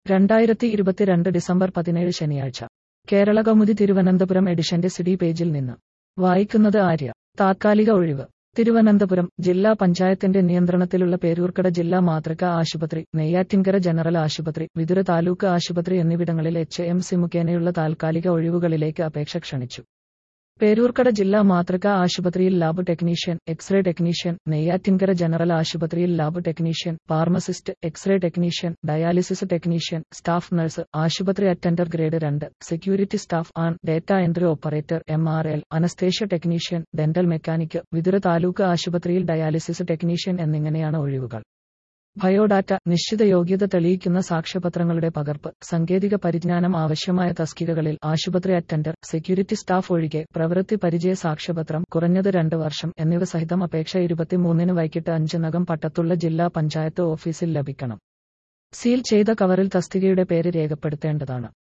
രണ്ടായിരത്തി ഇരുപത്തിരണ്ട് ഡിസംബർ പതിനേഴ് ശനിയാഴ്ച കേരള കൗമുദി തിരുവനന്തപുരം എഡിഷന്റെ സിഡി പേജിൽ നിന്ന് വായിക്കുന്നത് ആര്യ താത്കാലിക ഒഴിവ് തിരുവനന്തപുരം ജില്ലാ പഞ്ചായത്തിന്റെ നിയന്ത്രണത്തിലുള്ള പേരൂർക്കട ജില്ലാ മാതൃകാ ആശുപത്രി നെയ്യാറ്റിൻകര ജനറൽ ആശുപത്രി വിതുര താലൂക്ക് ആശുപത്രി എന്നിവിടങ്ങളിൽ എച്ച് എം സി മുഖേനയുള്ള താൽക്കാലിക ഒഴിവുകളിലേക്ക് അപേക്ഷ ക്ഷണിച്ചു പേരൂർക്കട ജില്ലാ മാതൃകാ ആശുപത്രിയിൽ lab technician x-ray technician Neyyattinkara general ആശുപത്രിയിൽ lab technician pharmacist x-ray technician dialysis technician staff nurse ആശുപത്രി അറ്റൻഡർ ഗ്രേഡ് രണ്ട് സെക്യൂരിറ്റി സ്റ്റാഫ് ആൺ data entry operator M R L anaesthesia technician dental mechanic Vithura taluk ആശുപത്രിയിൽ ഡയാലിസിസ് ടെക്നീഷ്യൻ എന്നിങ്ങനെയാണ് ഒഴിവുകൾ ബയോഡാറ്റ നിശ്ചിത യോഗ്യത തെളിയിക്കുന്ന സാക്ഷ്യപത്രങ്ങളുടെ പകർപ്പ് സാങ്കേതിക പരിജ്ഞാനം ആവശ്യമായ തസ്തികകളിൽ ആശുപത്രി അറ്റൻഡർ സെക്യൂരിറ്റി സ്റ്റാഫ് ഒഴികെ പ്രവൃത്തി പരിചയ സാക്ഷ്യപത്രം കുറഞ്ഞത് രണ്ട് വർഷം എന്നിവ സഹിതം അപേക്ഷ ഇരുപത്തിമൂന്നിന് വൈകിട്ട് അഞ്ചിനകം പട്ടത്തുള്ള ജില്ലാ പഞ്ചായത്ത് ഓഫീസിൽ ലഭിക്കണം സീൽ ചെയ്ത കവറിൽ തസ്തികയുടെ പേര് രേഖപ്പെടുത്തേണ്ടതാണ്